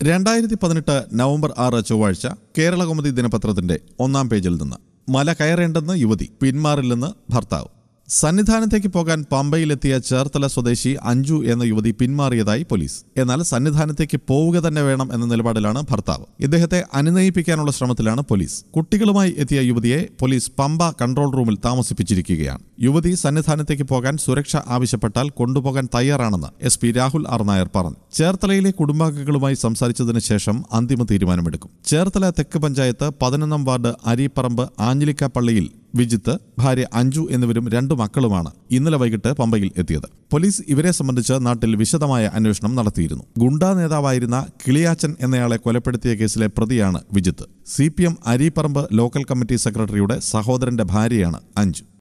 രണ്ടായിരത്തി പതിനെട്ട് നവംബർ ആറ് ചൊവ്വാഴ്ച കേരളകൗമുദി ദിനപത്രത്തിന്റെ ഒന്നാം പേജിൽ നിന്ന് മല കയറേണ്ടെന്ന് യുവതി പിന്മാറില്ലെന്ന് ഭർത്താവ് സന്നിധാനത്തേക്ക് പോകാൻ പമ്പയിലെത്തിയ ചേർത്തല സ്വദേശി അഞ്ജു എന്ന യുവതി പിന്മാറിയതായി പോലീസ് എന്നാൽ സന്നിധാനത്തേക്ക് പോവുക തന്നെ വേണം എന്ന നിലപാടിലാണ് ഭർത്താവ് ഇദ്ദേഹത്തെ അനുനയിപ്പിക്കാനുള്ള ശ്രമത്തിലാണ് പോലീസ് കുട്ടികളുമായി എത്തിയ യുവതിയെ പോലീസ് പമ്പ കൺട്രോൾ റൂമിൽ താമസിപ്പിച്ചിരിക്കുകയാണ് യുവതി സന്നിധാനത്തേക്ക് പോകാൻ സുരക്ഷ ആവശ്യപ്പെട്ടാൽ കൊണ്ടുപോകാൻ തയ്യാറാണെന്ന് S P Rahul R Nair പറഞ്ഞു ചേർത്തലയിലെ കുടുംബാംഗങ്ങളുമായി സംസാരിച്ചതിന് ശേഷം അന്തിമ തീരുമാനമെടുക്കും ചേർത്തല തെക്ക് പഞ്ചായത്ത് പതിനൊന്നാം വാർഡ് അരീപ്പറമ്പ് ആഞ്ഞിലിക്ക പള്ളിയിൽ വിജിത്ത് ഭാര്യ അഞ്ജു എന്നിവരും രണ്ടു മക്കളുമാണ് ഇന്നലെ വൈകിട്ട് പമ്പയിൽ എത്തിയത് പോലീസ് ഇവരെ സംബന്ധിച്ച് നാട്ടിൽ വിശദമായ അന്വേഷണം നടത്തിയിരുന്നു ഗുണ്ടാ നേതാവായിരുന്ന കിളിയാച്ചൻ എന്നയാളെ കൊലപ്പെടുത്തിയ കേസിലെ പ്രതിയാണ് Vijith C P M Areeparamba local committee സെക്രട്ടറിയുടെ സഹോദരന്റെ ഭാര്യയാണ് അഞ്ജു